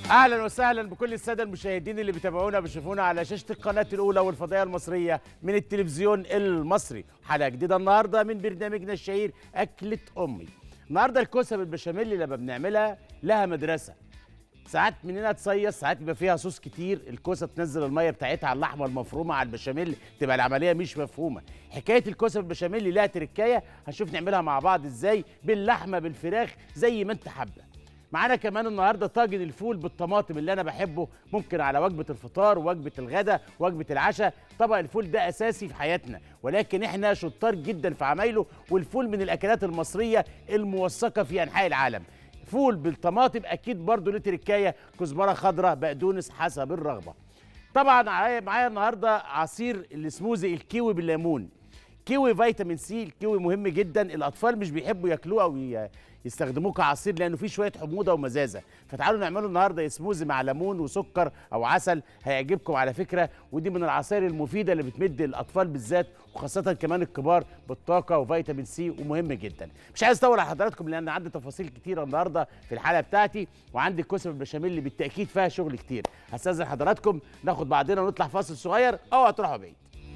اهلا وسهلا بكل الساده المشاهدين اللي بيتابعونا بيشوفونا على شاشه القناه الاولى والفضائيه المصريه من التلفزيون المصري حلقه جديده النهارده من برنامجنا الشهير اكله امي النهارده الكوسه بالبشاميل لما بنعملها لها مدرسه ساعات مننا تصيص ساعات بيبقى فيها صوص كتير الكوسه تنزل الميه بتاعتها على اللحمه المفرومه على البشاميل تبقى العمليه مش مفهومه حكايه الكوسه بالبشاميل لها تركايه هنشوف نعملها مع بعض ازاي باللحمه بالفراخ زي ما انت حابه معانا كمان النهارده طاجن الفول بالطماطم اللي انا بحبه ممكن على وجبه الفطار وجبه الغداء وجبه العشاء طبق الفول ده اساسي في حياتنا ولكن احنا شطار جدا في عمايله والفول من الاكلات المصريه الموثقه في انحاء العالم فول بالطماطم اكيد برضه له تركايه كزبره خضراء بقدونس حسب الرغبه طبعا معايا معايا النهارده عصير السموزي الكيوي بالليمون كيوي فيتامين سي الكيوي مهم جدا الاطفال مش بيحبوا ياكلوه او ي- يستخدموه كعصير لانه فيه شويه حموضه ومزازه فتعالوا نعمله النهارده سموزي مع ليمون وسكر او عسل هيعجبكم على فكره ودي من العصائر المفيده اللي بتمد الاطفال بالذات وخاصه كمان الكبار بالطاقه وفيتامين سي ومهم جدا مش عايز اطول على حضراتكم لان عندي تفاصيل كتيره النهارده في الحلقه بتاعتي وعندي الكوسه بالبشاميل اللي بالتاكيد فيها شغل كتير هستاذن حضراتكم ناخد بعضنا ونطلع فاصل صغير او هتروحوا بعيد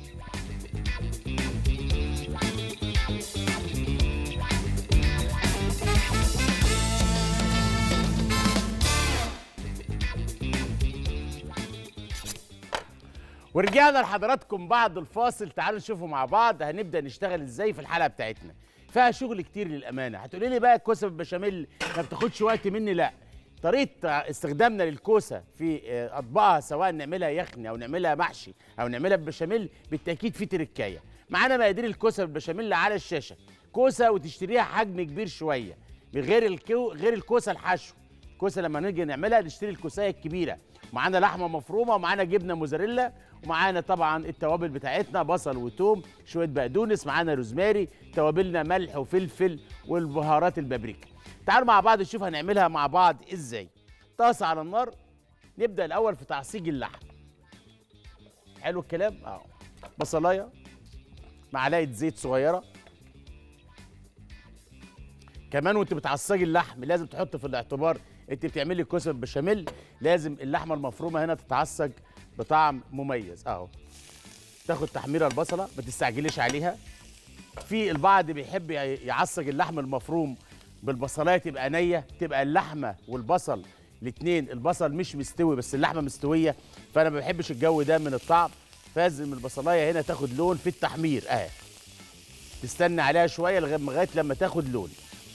ورجعنا لحضراتكم بعد الفاصل تعالوا نشوفوا مع بعض هنبدا نشتغل ازاي في الحلقه بتاعتنا فيها شغل كتير للامانه هتقولي لي بقى الكوسه بالبشاميل ما بتاخدش وقت مني لا طريقه استخدامنا للكوسه في آه، اطباقها سواء نعملها يخني او نعملها محشي او نعملها بالبشاميل بالتاكيد في تركايه معانا مقادير الكوسه بالبشاميل على الشاشه كوسه وتشتريها حجم كبير شويه من غير الكو غير الكوسه الحشو الكوسه لما نيجي نعملها نشتري الكوسايه الكبيره معانا لحمه مفرومه ومعانا جبنه موزاريلا ومعانا طبعا التوابل بتاعتنا بصل وتوم شويه بقدونس معانا روزماري توابلنا ملح وفلفل والبهارات البابريكا تعالوا مع بعض نشوف هنعملها مع بعض ازاي طاسه على النار نبدا الاول في تعصيج اللحم حلو الكلام اهو بصلايه معلقه زيت صغيره كمان وانت بتعصجي اللحم لازم تحط في الاعتبار انت بتعملي كوسه بالبشاميل لازم اللحمه المفرومه هنا تتعصج بطعم مميز اهو تاخد تحميره البصله ما تستعجليش عليها في البعض بيحب ي- يعصج اللحم المفروم بالبصلايه تبقى نيه تبقى اللحمه والبصل الاثنين البصل مش مستوي بس اللحمه مستويه فانا ما بحبش الجو ده من الطعم فلازم البصلايه هنا تاخد لون في التحمير اهي تستنى عليها شويه لغايه لغاية لما تاخد لون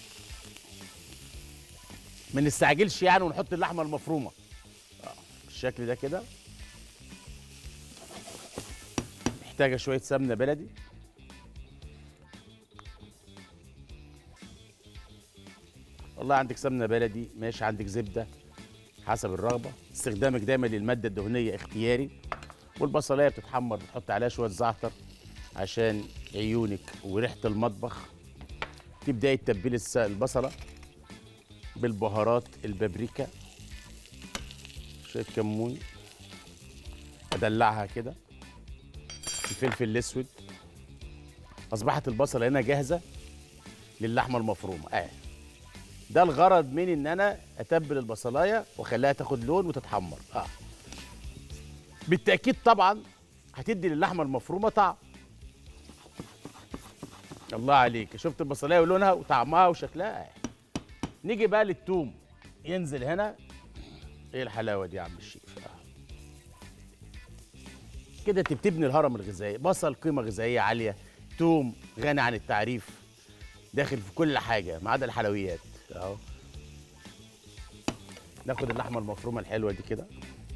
ما نستعجلش يعني ونحط اللحمه المفرومه آه، بالشكل ده كده محتاجه شويه سمنه بلدي والله عندك سمنه بلدي ماشي عندك زبده حسب الرغبه استخدامك دايما للماده الدهنيه اختياري والبصلايه بتتحمر بتحط عليها شويه زعتر عشان عيونك وريحه المطبخ تبداي تتبلي الس- البصله بالبهارات البابريكا شويه كمون ادلعها كده الفلفل الاسود اصبحت البصله هنا جاهزه للحمه المفرومه اه ده الغرض من ان انا اتبل البصلايه واخليها تاخد لون وتتحمر اه بالتاكيد طبعا هتدي للحمه المفرومه طعم الله عليك شفت البصلايه ولونها وطعمها وشكلها آه. نيجي بقى للثوم ينزل هنا ايه الحلاوه دي يا عم الشيف آه. كده انت بتبني الهرم الغذائي بصل قيمه غذائيه عاليه توم غني عن التعريف داخل في كل حاجه ما عدا الحلويات اهو ناخد اللحمه المفرومه الحلوه دي كده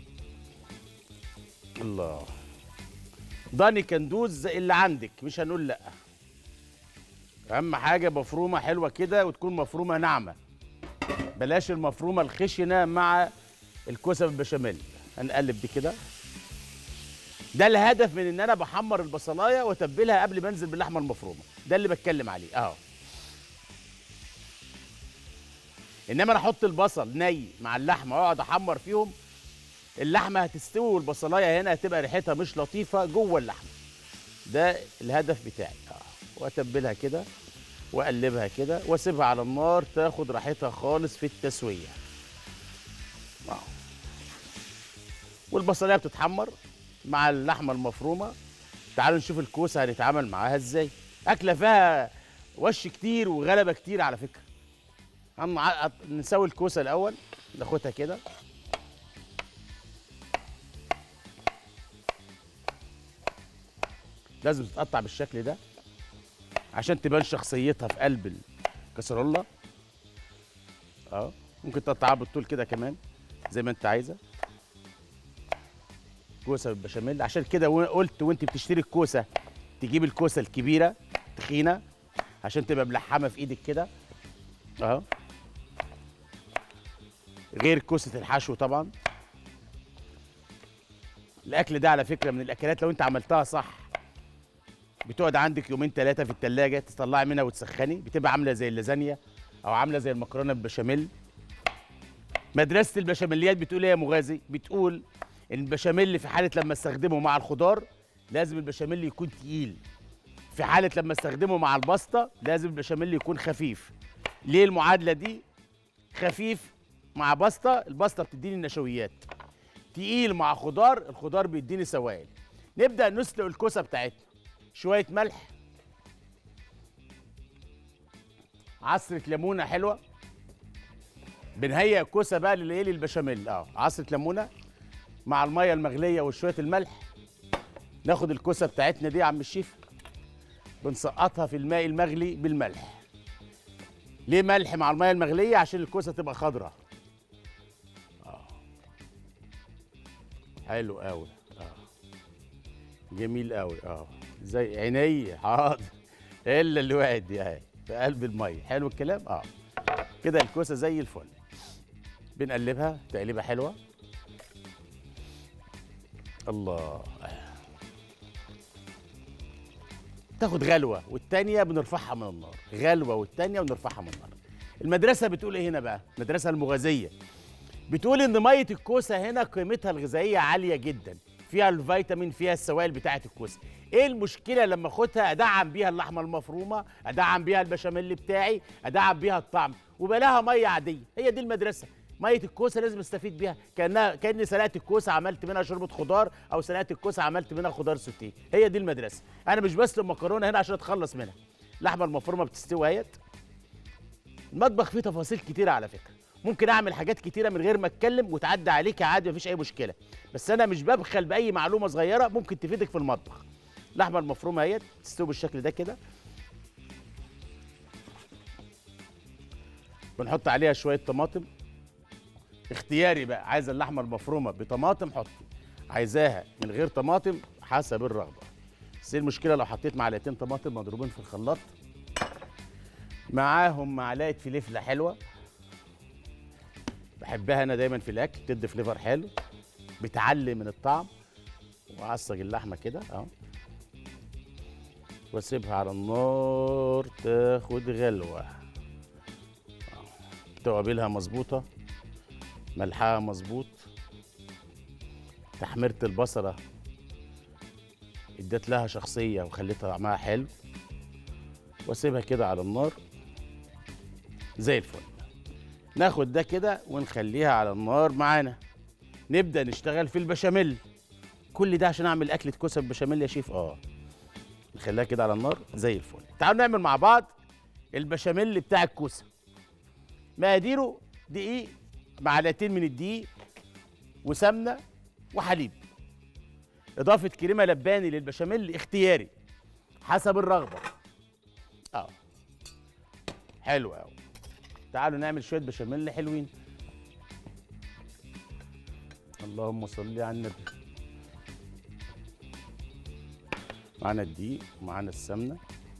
الله ضاني كندوز اللي عندك مش هنقول لا اهم حاجه مفرومه حلوه كده وتكون مفرومه ناعمه بلاش المفرومه الخشنه مع الكوسه بالبشاميل هنقلب دي كده ده الهدف من ان انا بحمر البصلايه واتبلها قبل ما انزل باللحمه المفرومه ده اللي بتكلم عليه اهو انما انا احط البصل ني مع اللحمه واقعد احمر فيهم اللحمه هتستوي والبصلايه هنا هتبقى ريحتها مش لطيفه جوه اللحمه ده الهدف بتاعي اه واتبلها كده واقلبها كده واسيبها على النار تاخد راحتها خالص في التسويه اه والبصليه بتتحمر مع اللحمه المفرومه تعالوا نشوف الكوسه هنتعامل معاها ازاي اكله فيها وش كتير وغلبه كتير على فكره هنع- نسوي الكوسه الاول ناخدها كده لازم تتقطع بالشكل ده عشان تبان شخصيتها في قلب الكسرولة اه ممكن تقطعها بالطول كده كمان زي ما انت عايزه كوسه بالبشاميل عشان كده و- قلت وانت بتشتري الكوسه تجيب الكوسه الكبيره تخينه عشان تبقى ملحمه في ايدك كده اهو غير كوسه الحشو طبعا الاكل ده على فكره من الاكلات لو انت عملتها صح بتقعد عندك يومين ثلاثه في الثلاجه تطلعي منها وتسخني بتبقى عامله زي اللازانيا او عامله زي المكرونه بالبشاميل مدرسه البشاميليات بتقول ايه يا مغازي بتقول ان البشاميل في حاله لما استخدمه مع الخضار لازم البشاميل يكون تقيل في حاله لما استخدمه مع الباستا لازم البشاميل يكون خفيف ليه المعادله دي خفيف مع باستا الباستا بتديني النشويات تقيل مع خضار الخضار بيديني سوائل نبدا نسلق الكوسه بتاعتنا شويه ملح عصره ليمونه حلوه بنهيئ الكوسه بقى للايه للبشاميل اه عصره ليمونه مع الميه المغليه وشويه الملح ناخد الكوسه بتاعتنا دي يا عم الشيف بنسقطها في الماء المغلي بالملح ليه ملح مع الميه المغليه عشان الكوسه تبقى خضراء اه حلو قوي اه جميل قوي اه زي عيني حاضر الا اللي وقعت دي اهي في قلب الميه حلو الكلام اه كده الكوسه زي الفل بنقلبها تقليبه حلوه الله تاخد غلوه والتانيه بنرفعها من النار غلوه والتانيه بنرفعها من النار المدرسه بتقول ايه هنا بقى المدرسه المغازيه بتقول ان ميه الكوسه هنا قيمتها الغذائيه عاليه جدا فيها الفيتامين فيها السوائل بتاعه الكوسه ايه المشكله لما اخدها ادعم بيها اللحمه المفرومه ادعم بيها البشاميل بتاعي ادعم بيها الطعم وبلاها ميه عاديه هي دي المدرسه ميه الكوسه لازم استفيد بيها كانها كاني سلقت الكوسه عملت منها شوربه خضار او سلقت الكوسه عملت منها خضار سوتيه هي دي المدرسه انا مش بسلق مكرونه هنا عشان اتخلص منها اللحمه المفرومه بتستوي اهيت المطبخ فيه تفاصيل كتيره على فكره ممكن اعمل حاجات كتيره من غير ما اتكلم وتعدي عليك عادي مفيش اي مشكله بس انا مش ببخل باي معلومه صغيره ممكن تفيدك في المطبخ اللحمه المفرومه اهيت تستوي بالشكل ده كده بنحط عليها شويه طماطم اختياري بقى عايز اللحمه المفرومه بطماطم حطي عايزاها من غير طماطم حسب الرغبه بس إيه المشكله لو حطيت معلقتين طماطم مضروبين في الخلاط معاهم معلقه فلفله حلوه بحبها انا دايما في الاكل بتدي فليفر حلو بتعلي من الطعم واعصج اللحمه كده اهو واسيبها على النار تاخد غلوه أهو. توابلها مظبوطه ملحها مظبوط تحميره البصله اديت لها شخصيه وخليتها طعمها حلو واسيبها كده على النار زي الفل ناخد ده كده ونخليها على النار معانا نبدا نشتغل في البشاميل كل ده عشان اعمل اكله كوسه بالبشاميل يا شيف اه نخليها كده على النار زي الفل تعالوا نعمل مع بعض البشاميل بتاع الكوسه مقاديره دقيق معلقتين من الدقيق وسمنه وحليب اضافه كريمه لباني للبشاميل اختياري حسب الرغبه اه حلو قوي تعالوا نعمل شويه بشاميل حلوين اللهم صل على النبي معانا الدقيق ومعانا السمنه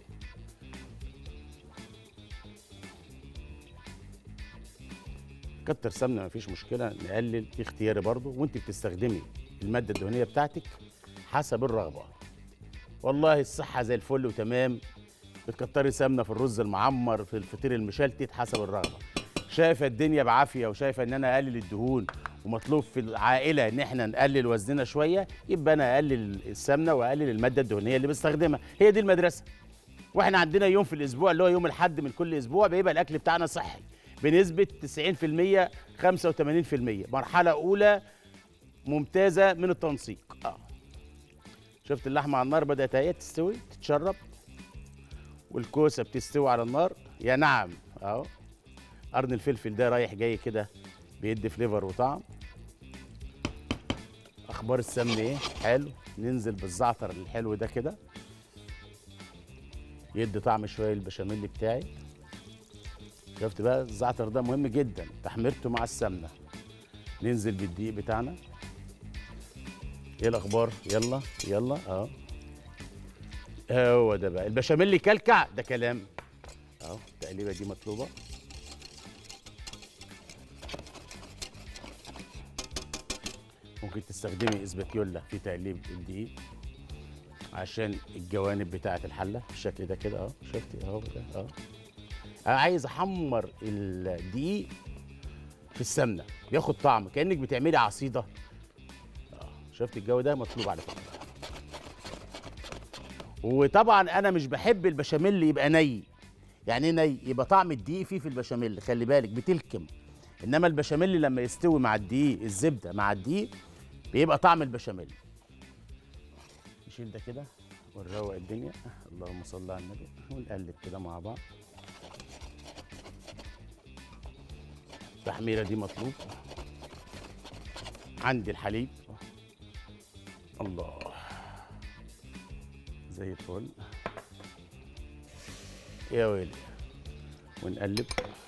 كتر سمنه مفيش مشكله نقلل في اختياري برضو وانت بتستخدمي الماده الدهنيه بتاعتك حسب الرغبه والله الصحه زي الفل وتمام بتكتري سمنه في الرز المعمر في الفطير المشلتت حسب الرغبه شايفه الدنيا بعافيه وشايفه ان انا اقلل الدهون ومطلوب في العائله ان احنا نقلل وزننا شويه يبقى انا اقلل السمنه واقلل الماده الدهنيه اللي بستخدمها هي دي المدرسه واحنا عندنا يوم في الاسبوع اللي هو يوم الاحد من كل اسبوع بيبقى الاكل بتاعنا صحي بنسبه 90% 85% مرحله اولى ممتازه من التنسيق اه شفت اللحمه على النار بدات اهي تستوي تتشرب والكوسه بتستوي على النار يا نعم اهو قرن الفلفل ده رايح جاي كده بيدي فليفر وطعم اخبار السمن ايه حلو ننزل بالزعتر الحلو ده كده يدي طعم شويه البشاميل بتاعي شفت بقى الزعتر ده مهم جدا تحميرته مع السمنه ننزل بالدقيق بتاعنا ايه الاخبار يلا يلا اه هو ده بقى البشاميل كلكع ده كلام اهو التقليبه دي مطلوبه ممكن تستخدمي اسباتيولا في تقليب الدقيق عشان الجوانب بتاعه الحله بالشكل ده كده اهو شفتي اهو ده اه انا عايز احمر الدقيق في السمنه بياخد طعم كانك بتعملي عصيده اه شفت الجو ده مطلوب على فكره وطبعا انا مش بحب البشاميل يبقى ني يعني ايه ني يبقى طعم الدقيق فيه في البشاميل خلي بالك بتلكم انما البشاميل لما يستوي مع الدقيق الزبده مع الدقيق بيبقى طعم البشاميل نشيل ده كده ونروق الدنيا اللهم صل على النبي ونقلب كده مع بعض التحميره دي مطلوب عندي الحليب الله زي الفل يا ويلي ونقلب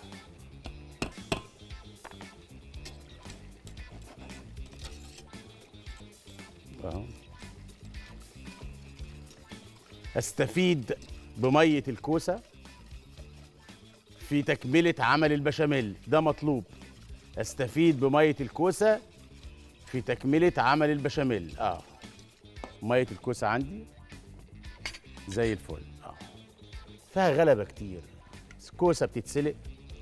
اهو استفيد بميه الكوسه في تكمله عمل البشاميل ده مطلوب استفيد بميه الكوسه في تكمله عمل البشاميل اه ميه الكوسه عندي زي الفل اه فيها غلبه كتير الكوسه بتتسلق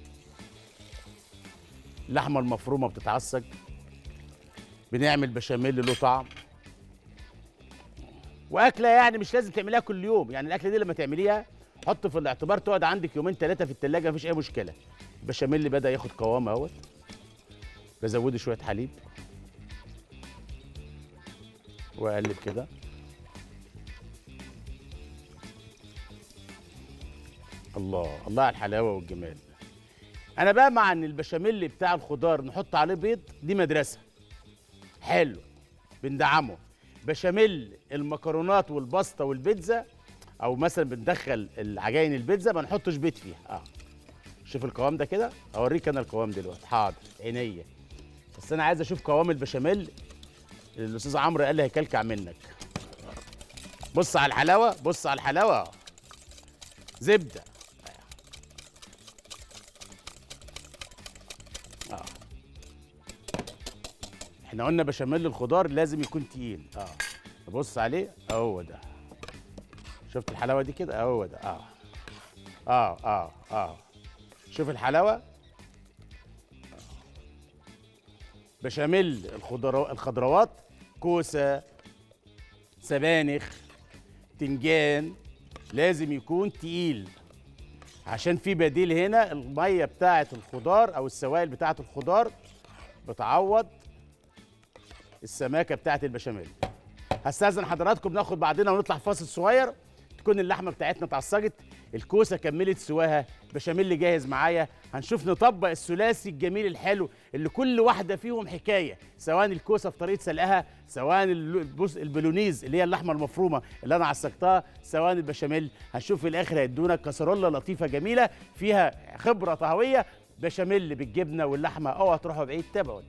اللحمه المفرومه بتتعصج بنعمل بشاميل له طعم واكله يعني مش لازم تعمليها كل يوم يعني الاكله دي لما تعمليها حط في الاعتبار تقعد عندك يومين ثلاثه في الثلاجه مفيش اي مشكله البشاميل بدا ياخد قوام اهوت بزوده شويه حليب واقلب كده الله الله على الحلاوه والجمال انا بقى مع ان البشاميل بتاع الخضار نحط عليه بيض دي مدرسه حلو بندعمه بشاميل المكرونات والباستا والبيتزا او مثلا بندخل العجائن البيتزا ما نحطش بيض فيها اه شوف القوام ده كده اوريك انا القوام دلوقتي حاضر عينيا بس انا عايز اشوف قوام البشاميل اللي الاستاذ عمرو قال لي هيكلكع منك بص على الحلاوه بص على الحلاوه زبده اه احنا قلنا بشاميل الخضار لازم يكون تقيل اه نبص عليه اهو ده شفت الحلاوه دي كده اهو ده اه اه اه اه شوف الحلاوه بشاميل الخضرو... الخضروات كوسه سبانخ تنجان لازم يكون تقيل عشان في بديل هنا الميه بتاعه الخضار او السوائل بتاعه الخضار بتعوض السماكه بتاعه البشاميل هستاذن حضراتكم ناخد بعضنا ونطلع فاصل صغير تكون اللحمه بتاعتنا اتعصجت الكوسه كملت سواها بشاميل جاهز معايا هنشوف نطبق الثلاثي الجميل الحلو اللي كل واحده فيهم حكايه سواء الكوسه في طريقه سلقها سواء البوس- البولونيز اللي هي اللحمه المفرومه اللي انا عصجتها سواء البشاميل هنشوف في الاخر هيدونا كسرولة لطيفه جميله فيها خبره طهويه بشاميل بالجبنه واللحمه اوعى تروحوا بعيد تابعوا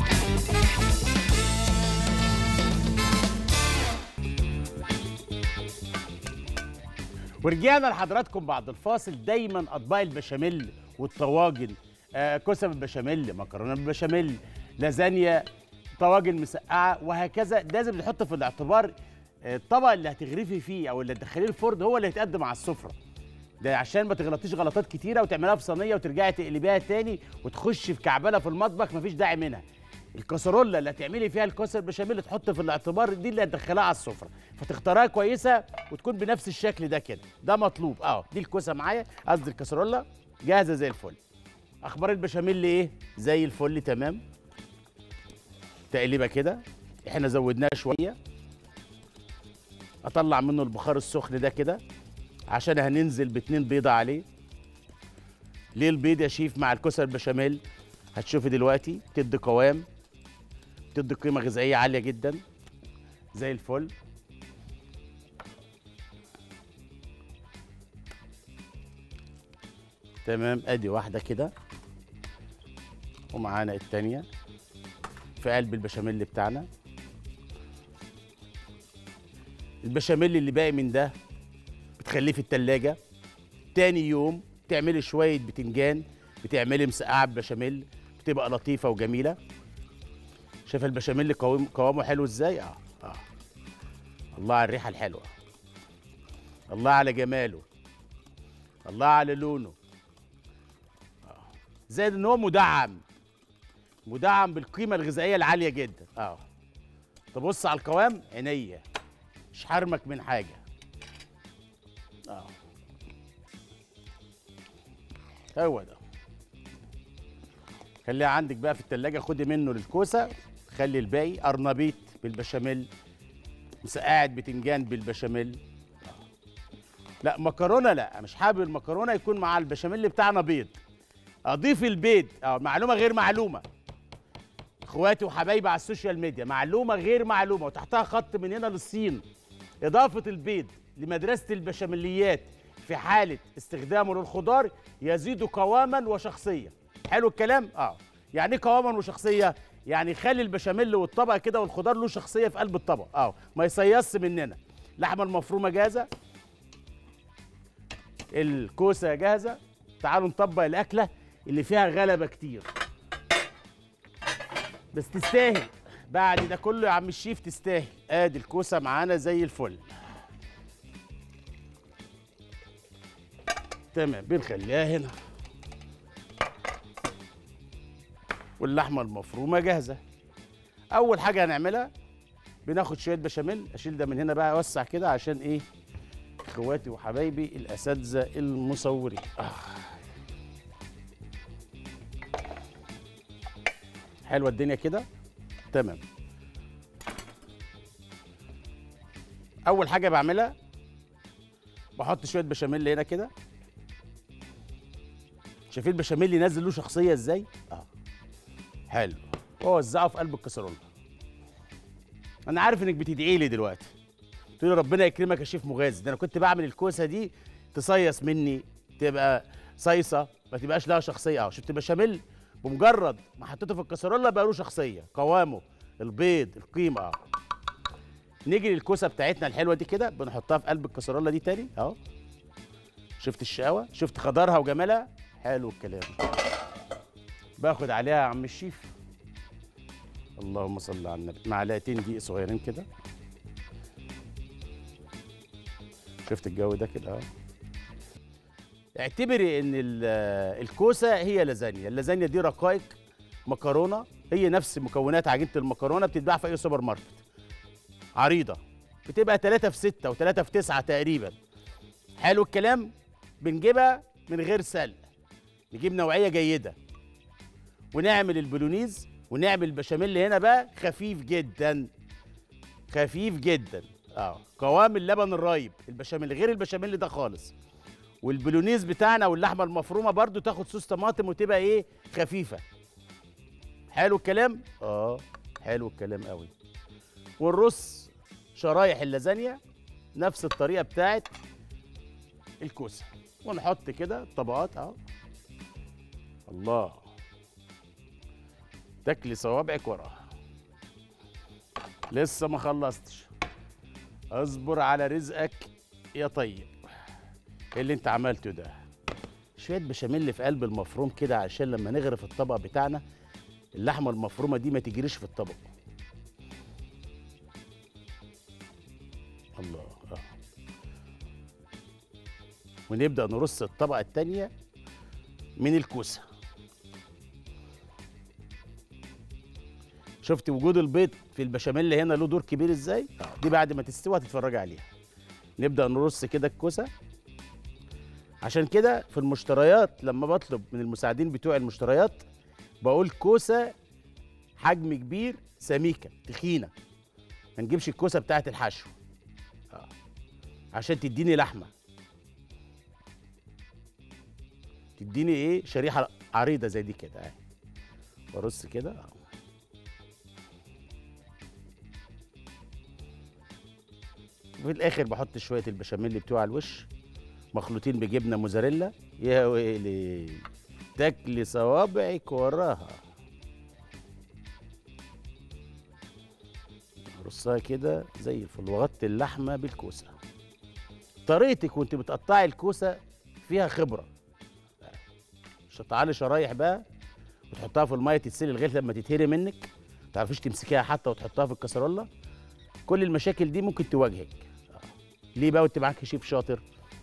ورجعنا لحضراتكم بعد الفاصل دايما اطباق البشاميل والطواجن آه كوسه بالبشاميل مكرونه بالبشاميل لازانيا طواجن مسقعه وهكذا لازم نحط في الاعتبار آه، الطبق اللي هتغرفي فيه او اللي هتدخليه الفرن هو اللي هيتقدم على السفره ده عشان ما تغلطيش غلطات كتيره وتعملها في صينيه وترجعي تقلبيها تاني وتخش في كعبله في المطبخ مفيش داعي منها الكسرولة اللي هتعملي فيها الكوسه البشاميل تحط في الاعتبار دي اللي هتدخلها على السفره فتختارها كويسه وتكون بنفس الشكل ده كده ده مطلوب اه دي الكوسه معايا قصدي الكسرولة جاهزه زي الفل اخبار البشاميل ايه زي الفل تمام تقليبه كده احنا زودناه شويه اطلع منه البخار السخن ده كده عشان هننزل باتنين بيضه عليه ليه البيض يا شيف مع الكوسه البشاميل هتشوفي دلوقتي تدي قوام تدي قيمه غذائيه عاليه جدا زي الفل تمام ادي واحده كده ومعانا التانيه في قلب البشاميل بتاعنا البشاميل اللي باقي من ده بتخليه في التلاجة تاني يوم تعملي شوية بتنجان بتعملي مسقعة بشاميل بتبقى لطيفة وجميلة شايف البشاميل قوام قوامه حلو ازاي اه اه الله على الريحة الحلوة الله على جماله الله على لونه آه. زائد ان هو مدعم مدعم بالقيمة الغذائية العالية جدا اه تبص على القوام عينيا مش حرمك من حاجة اه هو ده خليها عندك بقى في التلاجة خدي منه للكوسة خلي الباقي قرنبيط بالبشاميل مسقعة بتنجان بالبشاميل لا مكرونة لا مش حابب المكرونة يكون مع البشاميل بتاعنا بيض اضيف البيض اه معلومة غير معلومة اخواتي وحبايبي على السوشيال ميديا معلومة غير معلومة وتحتها خط من هنا للصين إضافة البيض لمدرسة البشاميليات في حالة استخدامه للخضار يزيد قواما وشخصية حلو الكلام؟ اه يعني ايه قواما وشخصية؟ يعني خلي البشاميل والطبق كده والخضار له شخصية في قلب الطبق اه ما يصيص مننا اللحمة المفرومة جاهزة الكوسة جاهزة تعالوا نطبق الأكلة اللي فيها غلبة كتير بس تستاهل بعد ده كله يا عم الشيف تستاهل ادي الكوسه معانا زي الفل تمام بنخليها هنا واللحمه المفرومه جاهزه اول حاجه هنعملها بناخد شويه بشاميل اشيل ده من هنا بقى اوسع كده عشان ايه اخواتي وحبايبي الاساتذه المصورين آه. حلوه الدنيا كده تمام اول حاجه بعملها بحط شويه بشاميل هنا كده شايفين البشاميل ينزل له شخصيه ازاي اه حلو واوزعه في قلب الكسرونه انا عارف انك بتدعي لي دلوقتي تقولي ربنا يكرمك يا شيف مغازي ده انا كنت بعمل الكوسه دي تصيص مني تبقى صيصه ما تبقاش لها شخصيه اه شفت البشاميل بمجرد ما حطيته في الكسرونه بقى له شخصيه قوامه البيض القيمه اه نيجي للكوسه بتاعتنا الحلوه دي كده بنحطها في قلب الكسرونه دي تاني اهو شفت الشقاوه شفت خضارها وجمالها حلو الكلام باخد عليها يا عم الشيف اللهم صل على النبي معلقتين دقيق صغيرين كده شفت الجو ده كده اهو اعتبري ان ال- الكوسه هي لازانيا اللازانيا دي رقائق مكرونه هي نفس مكونات عجينه المكرونه بتتباع في اي سوبر ماركت عريضه بتبقى 3 في 6 و3 في 9 تقريبا حلو الكلام بنجيبها من غير سلق نجيب نوعيه جيده ونعمل البولونيز ونعمل البشاميل هنا بقى خفيف جدا خفيف جدا اه قوام اللبن الرايب البشاميل غير البشاميل ده خالص والبولونيز بتاعنا واللحمه المفرومه برضو تاخد صوص طماطم وتبقى ايه خفيفه حلو الكلام اه حلو الكلام قوي والرز شرايح اللازانيا نفس الطريقه بتاعت الكوسه ونحط كده طبقات اهو الله تاكلي صوابعك وراها لسه ما خلصتش اصبر على رزقك يا طيب ايه اللي انت عملته ده شويه بشاميل في قلب المفروم كده عشان لما نغرف الطبق بتاعنا اللحمه المفرومه دي ما تجريش في الطبق الله آه. ونبدا نرص الطبقه التانيه من الكوسه شفت وجود البيض في البشاميل هنا له دور كبير ازاي آه. دي بعد ما تستوي هتتفرجي عليها نبدا نرص كده الكوسه عشان كده في المشتريات لما بطلب من المساعدين بتوع المشتريات بقول كوسه حجم كبير سميكه تخينه ما نجيبش الكوسه بتاعت الحشو آه. عشان تديني لحمه تديني ايه شريحه عريضه زي دي كده اهي وارص كده آه. وفي الاخر بحط شويه البشاميل بتوع على الوش مخلوطين بجبنه موزاريلا يا ويلي تاكلي صوابعك وراها رصها كده زي الفل وغطي اللحمه بالكوسه طريقتك وانت بتقطعي الكوسه فيها خبره مش هتقطعي شرايح بقى وتحطها في الميه تتسلق لغايه لما تتهري منك ما تعرفيش تمسكيها حتى وتحطها في الكسرونه كل المشاكل دي ممكن تواجهك آه. ليه بقى وانت معاك شيف شاطر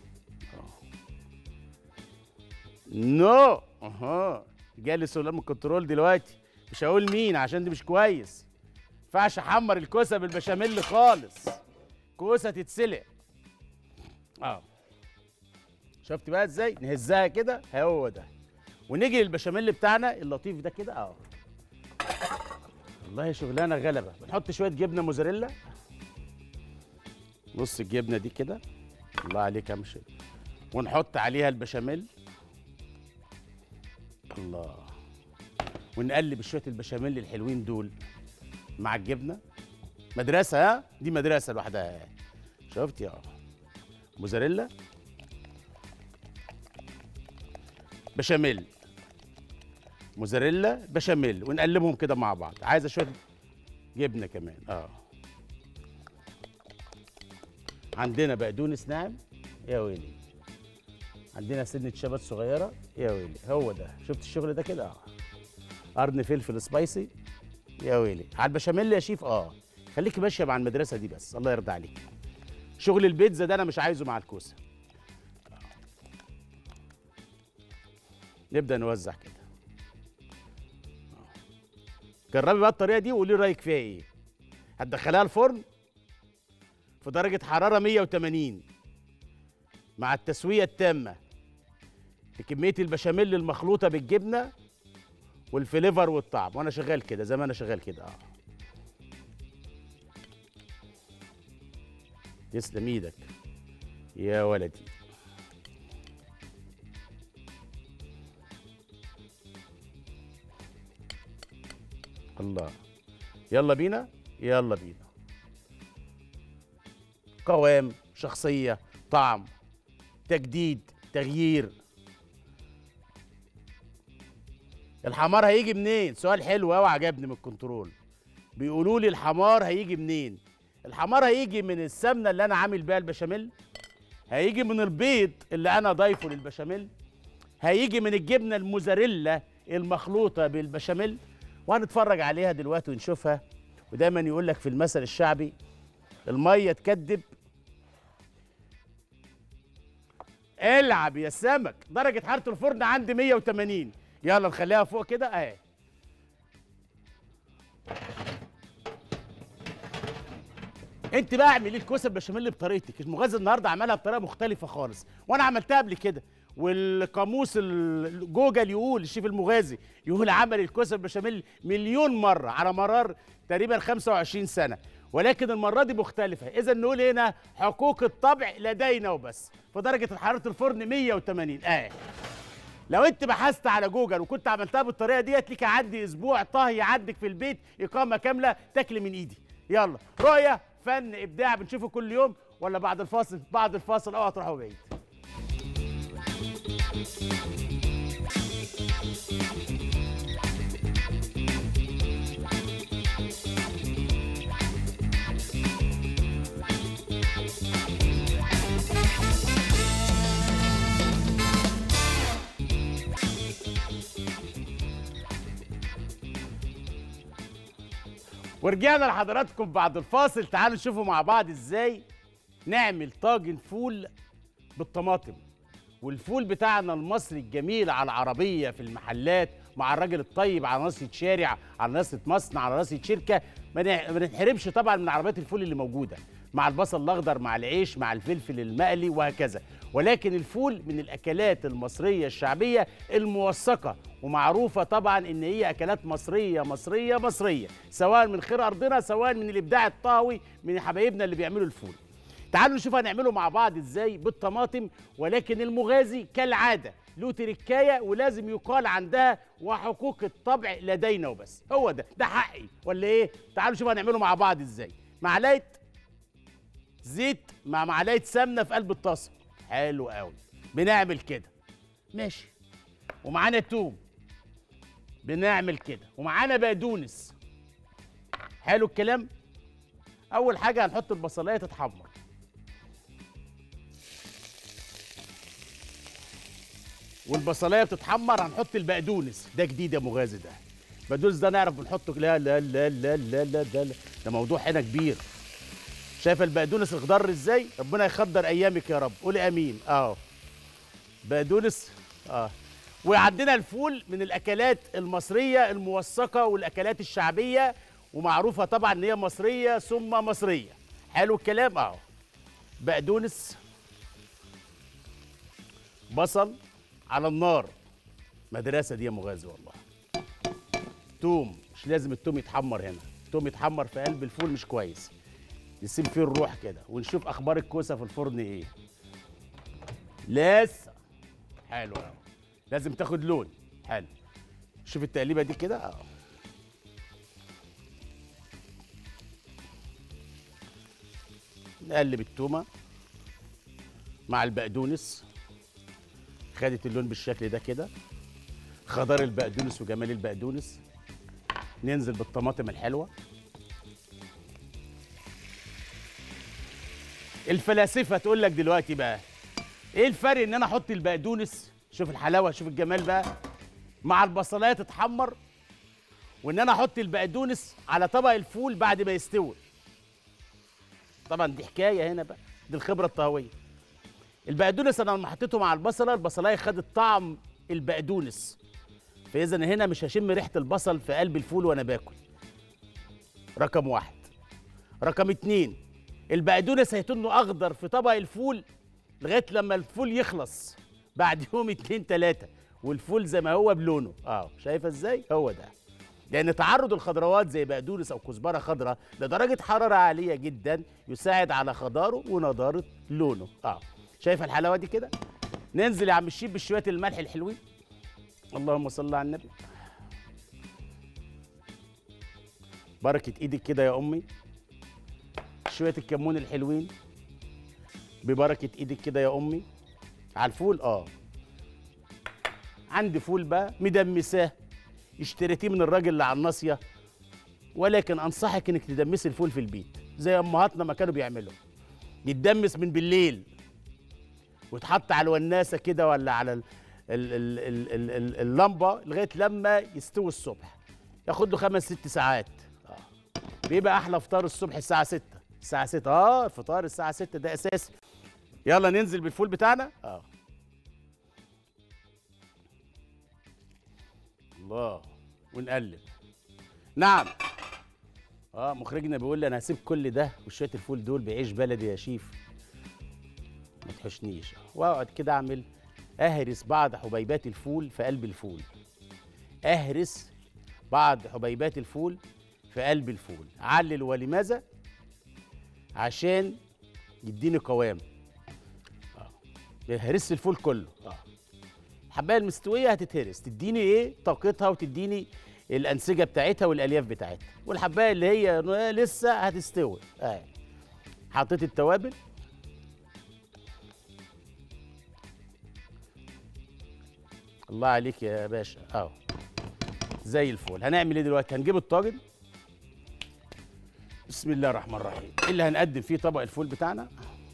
نو اها جالي سلام الكنترول دلوقتي مش هقول مين عشان دي مش كويس ينفعش احمر الكوسه بالبشاميل خالص كوسه تتسلق اه شفت بقى ازاي نهزها كده هو ده ونيجي للبشاميل بتاعنا اللطيف ده كده اه والله شغلانه غلبه بنحط شويه جبنه موزاريلا نص الجبنه دي كده الله عليك يا مشي ونحط عليها البشاميل الله ونقلب شويه البشاميل الحلوين دول مع الجبنه مدرسه ها دي مدرسه لوحدها شفت يا موزاريلا بشاميل موزاريلا بشاميل ونقلبهم كده مع بعض عايزه شويه جبنه كمان اه عندنا بقدونس ناعم يا ويلي عندنا سنه شبت صغيره يا ويلي هو ده شفت الشغل ده كده اه قرن فلفل سبايسي يا ويلي على البشاميل يا شيف اه خليكي ماشيه مع المدرسه دي بس الله يرضى عليك شغل البيتزا ده انا مش عايزه مع الكوسه نبدا نوزع كده جربي بقى الطريقه دي وقولي رايك فيها ايه هتدخليها الفرن في درجه حراره 180 مع التسويه التامه لكميه البشاميل المخلوطه بالجبنه والفليفر والطعم وانا شغال كده زي ما انا شغال كده اه تسلم ايدك يا ولدي الله يلا بينا يلا بينا قوام شخصية طعم تجديد تغيير الحمار هيجي منين سؤال حلو قوي عجبني من الكنترول بيقولوا لي الحمار هيجي منين الحمار هيجي من السمنه اللي انا عامل بيها البشاميل هيجي من البيض اللي انا ضايفه للبشاميل هيجي من الجبنه الموزاريلا المخلوطه بالبشاميل وهنتفرج عليها دلوقتي ونشوفها ودايما يقول لك في المثل الشعبي الميه تكدب العب يا سمك درجه حراره الفرن عندي 180 يلا نخليها فوق كده اهي انت بقى اعملي الكوسه البشاميل بطريقتك المغازي النهارده عملها بطريقه مختلفه خالص وانا عملتها قبل كده والقاموس الجوجل يقول الشيف المغازي يقول عمل الكوسه البشاميل مليون مره على مرار تقريبا 25 سنه ولكن المره دي مختلفه اذا نقول هنا حقوق الطبع لدينا وبس فدرجه حراره الفرن 180 اه لو انت بحثت على جوجل وكنت عملتها بالطريقه ديت ليك عندي اسبوع طهي عندك في البيت اقامه كامله تاكل من ايدي يلا رؤيه فن ابداع بنشوفه كل يوم ولا بعد الفاصل بعد الفاصل اوعى تروحوا بعيد ورجعنا لحضراتكم بعد الفاصل تعالوا نشوفوا مع بعض ازاي نعمل طاجن فول بالطماطم والفول بتاعنا المصري الجميل على العربية في المحلات مع الراجل الطيب على ناصية شارع على ناصية مصنع على ناصية شركة ما نح- ما ننحرمش طبعا من عربيات الفول اللي موجودة مع البصل الأخضر مع العيش مع الفلفل المقلي وهكذا ولكن الفول من الأكلات المصرية الشعبية الموثقة ومعروفة طبعا إن هي أكلات مصرية مصرية مصرية سواء من خير أرضنا سواء من الإبداع الطاوي من حبايبنا اللي بيعملوا الفول تعالوا نشوف هنعمله مع بعض ازاي بالطماطم ولكن المغازي كالعاده له تركايه ولازم يقال عندها وحقوق الطبع لدينا وبس هو ده ده حقي ولا ايه تعالوا نشوف هنعمله مع بعض ازاي معلقه زيت مع معلقه سمنه في قلب الطاسه حلو قوي بنعمل كده ماشي ومعانا توم بنعمل كده ومعانا بقدونس حلو الكلام اول حاجه هنحط البصلايه تتحمر والبصلايه بتتحمر هنحط البقدونس ده جديد يا مغازي ده البقدونس ده نعرف بنحطه لا لا لا لا لا لا ده, لا. ده موضوع هنا كبير شايف البقدونس الخضر ازاي ربنا يخضر ايامك يا رب قولي امين اه بقدونس اه وعندنا الفول من الاكلات المصريه الموثقه والاكلات الشعبيه ومعروفه طبعا ان هي مصريه ثم مصريه حلو الكلام اهو بقدونس بصل على النار مدرسه دي يا مغازي والله توم مش لازم التوم يتحمر هنا التوم يتحمر في قلب الفول مش كويس نسيب فيه الروح كده ونشوف اخبار الكوسه في الفرن ايه لسه حلو قوي لازم تاخد لون حلو شوف التقليبه دي كده اه نقلب التومه مع البقدونس خدت اللون بالشكل ده كده خضار البقدونس وجمال البقدونس ننزل بالطماطم الحلوه الفلاسفه تقول لك دلوقتي بقى ايه الفرق ان انا احط البقدونس شوف الحلاوه شوف الجمال بقى مع البصلايه تتحمر وان انا احط البقدونس على طبق الفول بعد ما يستوي طبعا دي حكايه هنا بقى دي الخبره الطهويه البقدونس انا لما حطيته مع البصله البصلايه خدت طعم البقدونس فاذا هنا مش هشم ريحه البصل في قلب الفول وانا باكل رقم واحد رقم اتنين البقدونس هيتنه اخضر في طبق الفول لغايه لما الفول يخلص بعد يوم اتنين تلاته والفول زي ما هو بلونه اه شايفه ازاي هو ده لان تعرض الخضروات زي بقدونس او كزبره خضراء لدرجه حراره عاليه جدا يساعد على خضاره ونضاره لونه اه شايف الحلاوه دي كده ننزل يا عم الشيب بشويه الملح الحلوين اللهم صل على النبي بركه ايدك كده يا امي شويه الكمون الحلوين ببركه ايدك كده يا امي على الفول اه عندي فول بقى مدمساه اشتريتيه من الراجل اللي على الناصيه ولكن انصحك انك تدمسي الفول في البيت زي امهاتنا ما كانوا بيعملوا يتدمس من بالليل ويتحط على الوناسه كده ولا على ال ال ال ال ال ال اللمبه لغايه لما يستوي الصبح ياخد له خمس ست ساعات آه. بيبقى احلى فطار الصبح الساعه 6 الساعه 6 اه الفطار الساعه 6 ده اساسي يلا ننزل بالفول بتاعنا اه الله ونقلب نعم اه مخرجنا بيقول لي انا هسيب كل ده وشويه الفول دول بعيش بلدي يا شيف ما تحشنيش واقعد كده اعمل اهرس بعض حبيبات الفول في قلب الفول اهرس بعض حبيبات الفول في قلب الفول علل ولماذا عشان يديني قوام اه هرس الفول كله اه الحبايه المستويه هتتهرس تديني ايه طاقتها وتديني الانسجه بتاعتها والالياف بتاعتها والحبايه اللي هي لسه هتستوي اه حطيت التوابل الله عليك يا باشا اهو زي الفل هنعمل ايه دلوقتي هنجيب الطاجن بسم الله الرحمن الرحيم إيه اللي هنقدم فيه طبق الفول بتاعنا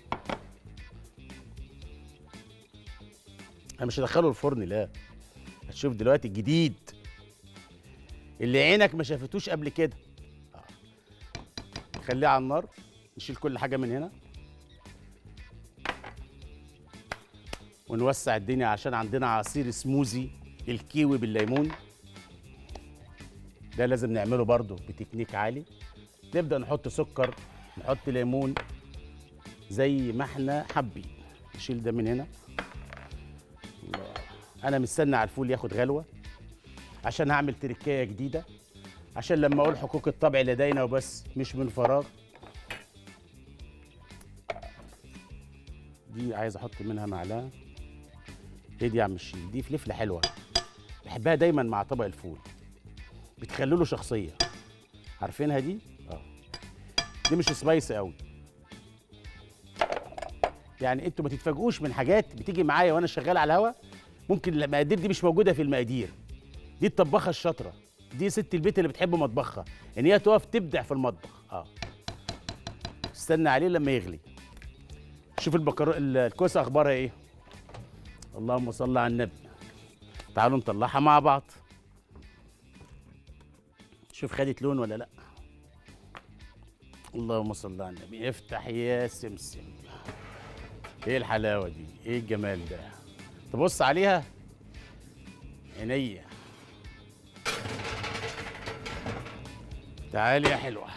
انا مش هدخله الفرن لا هتشوف دلوقتي الجديد اللي عينك ما شافتوش قبل كده آه. خليه على النار نشيل كل حاجه من هنا ونوسع الدنيا عشان عندنا عصير سموزي الكيوي بالليمون ده لازم نعمله برضو بتكنيك عالي نبدا نحط سكر نحط ليمون زي ما احنا حابين نشيل ده من هنا الله. انا مستني على الفول ياخد غلوه عشان هعمل تركايه جديده عشان لما اقول حقوق الطبع لدينا وبس مش من فراغ دي عايز احط منها معلقه ايه دي يا عم الشيخ دي فلفله حلوه بحبها دايما مع طبق الفول بتخلي له شخصيه عارفينها دي اه دي مش سبايسي قوي يعني انتوا ما تتفاجئوش من حاجات بتيجي معايا وانا شغال على الهوا ممكن المقادير دي مش موجوده في المقادير دي الطباخه الشاطره دي ست البيت اللي بتحب مطبخها ان هي تقف تبدع في المطبخ اه استنى عليه لما يغلي شوف البكر الكوسه اخبارها ايه اللهم صل على النبي تعالوا نطلعها مع بعض شوف خدت لون ولا لا اللهم صل على النبي افتح يا سمسم ايه الحلاوه دي ايه الجمال ده تبص عليها عينيا تعالي يا حلوه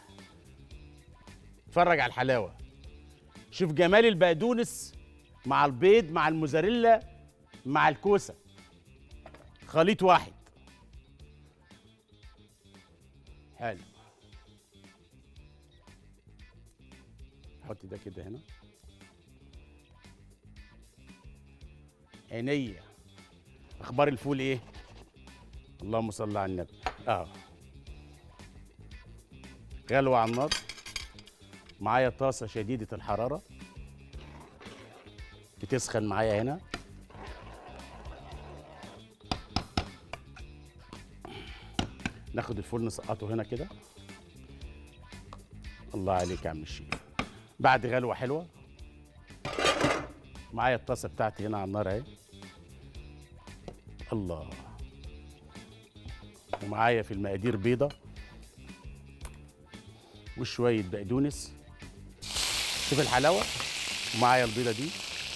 اتفرج على الحلاوه شوف جمال البقدونس مع البيض مع الموزاريلا مع الكوسه خليط واحد حلو حط ده كده هنا عينيا اخبار الفول ايه اللهم صل على النبي اه غلوة على النار معايا طاسة شديدة الحرارة بتسخن معايا هنا ناخد الفول نسقطه هنا كده الله عليك يا عم الشيخ بعد غلوة حلوة معايا الطاسة بتاعتي هنا على النار اهي الله ومعايا في المقادير بيضة وشوية بقدونس شوف الحلاوة ومعايا البيضة دي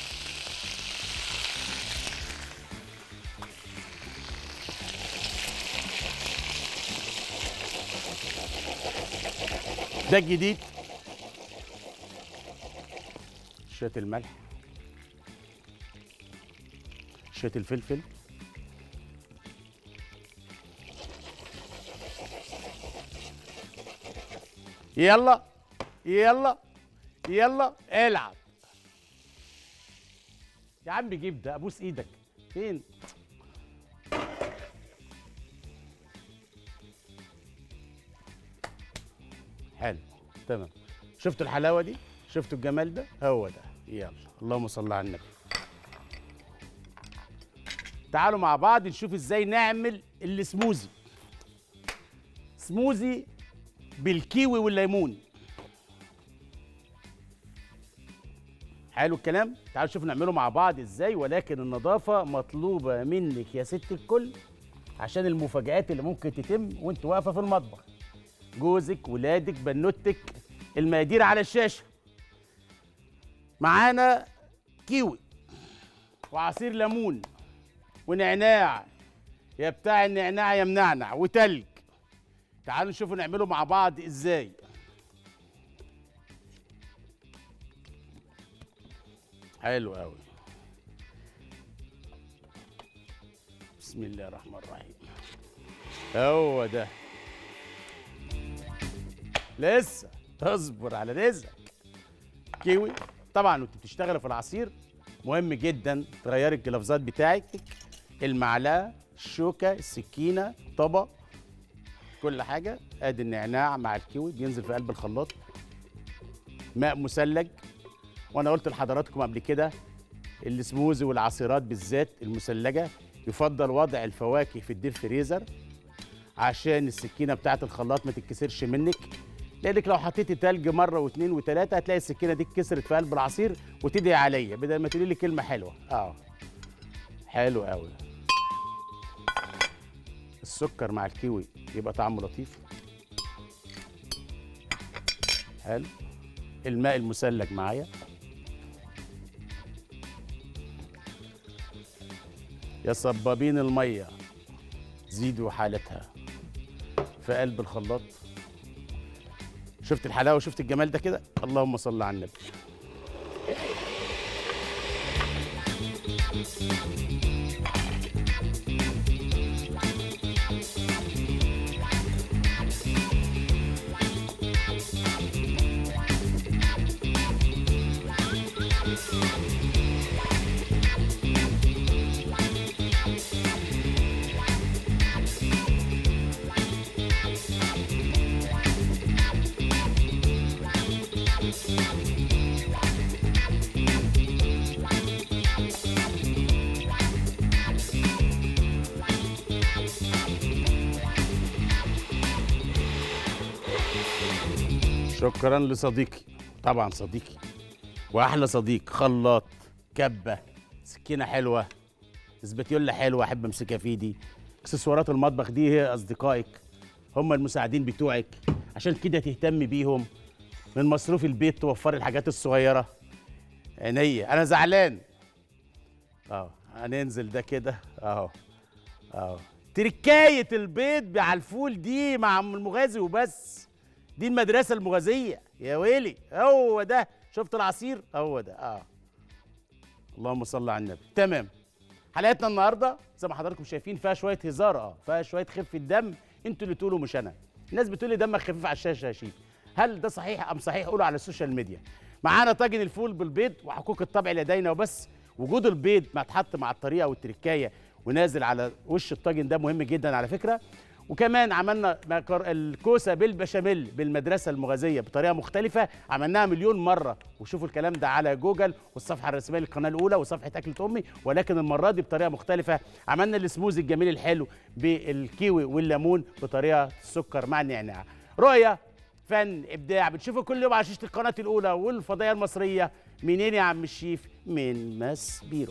ده الجديد شوية الملح شوية الفلفل يلا يلا يلا العب يا عم جيب ده ابوس ايدك فين حلو تمام شفتوا الحلاوه دي شفتوا الجمال ده هو ده يلا اللهم صل على النبي تعالوا مع بعض نشوف ازاي نعمل السموزي سموزي بالكيوي والليمون حلو الكلام تعالوا نشوف نعمله مع بعض ازاي ولكن النظافه مطلوبه منك يا ست الكل عشان المفاجآت اللي ممكن تتم وانت واقفه في المطبخ جوزك ولادك بنوتك المقادير على الشاشه معانا كيوي وعصير ليمون ونعناع يا بتاع النعناع يا منعنع وتلج تعالوا نشوفوا نعمله مع بعض ازاي حلو قوي بسم الله الرحمن الرحيم هو ده لسه اصبر على رزقك كيوي طبعا وانت بتشتغلي في العصير مهم جدا تغيري الجلافزات بتاعتك المعلقه الشوكه السكينه طبق كل حاجه ادي النعناع مع الكيوي بينزل في قلب الخلاط ماء مثلج وانا قلت لحضراتكم قبل كده السموزي والعصيرات بالذات المثلجه يفضل وضع الفواكه في الديب فريزر عشان السكينه بتاعه الخلاط ما تتكسرش منك لانك لو حطيتي تلج مره واثنين وثلاثه هتلاقي السكينه دي اتكسرت في قلب العصير وتدعي عليا بدل ما تقولي لي كلمه حلوه اه حلو قوي السكر مع الكيوي يبقى طعمه لطيف حلو الماء المسلج معايا يا صبابين الميه زيدوا حالتها في قلب الخلاط شفت الحلاوه شفت الجمال ده كده اللهم صل على النبي شكرا لصديقي طبعا صديقي واحلى صديق خلاط كبه سكينه حلوه اسباتيولا حلوه احب امسكها في ايدي اكسسوارات المطبخ دي هي اصدقائك هم المساعدين بتوعك عشان كده تهتم بيهم من مصروف البيت توفر الحاجات الصغيره عينيا انا زعلان اه هننزل ده كده اهو اهو تركايه البيض على الفول دي مع ام المغازي وبس دي المدرسه المغازيه يا ويلي هو ده شفت العصير هو ده اه اللهم صل على النبي تمام حلقتنا النهارده زي ما حضراتكم شايفين فيها شويه هزار اه فيها شويه خفه دم انتوا اللي تقولوا مش انا الناس بتقول لي دمك خفيف على الشاشه يا شيف هل ده صحيح ام صحيح قولوا على السوشيال ميديا معانا طاجن الفول بالبيض وحقوق الطبع لدينا وبس وجود البيض ما اتحط مع الطريقه والتركايه ونازل على وش الطاجن ده مهم جدا على فكره وكمان عملنا مكر- الكوسه بالبشاميل بالمدرسه المغازيه بطريقه مختلفه عملناها مليون مره وشوفوا الكلام ده على جوجل والصفحه الرسميه للقناه الاولى وصفحه اكله امي ولكن المره دي بطريقه مختلفه عملنا السموزي الجميل الحلو بالكيوي والليمون بطريقه السكر مع النعناع رؤيه فن ابداع بتشوفوا كل يوم على شاشه القناه الاولى والفضائيه المصريه منين يا عم الشيف من ماس بيرو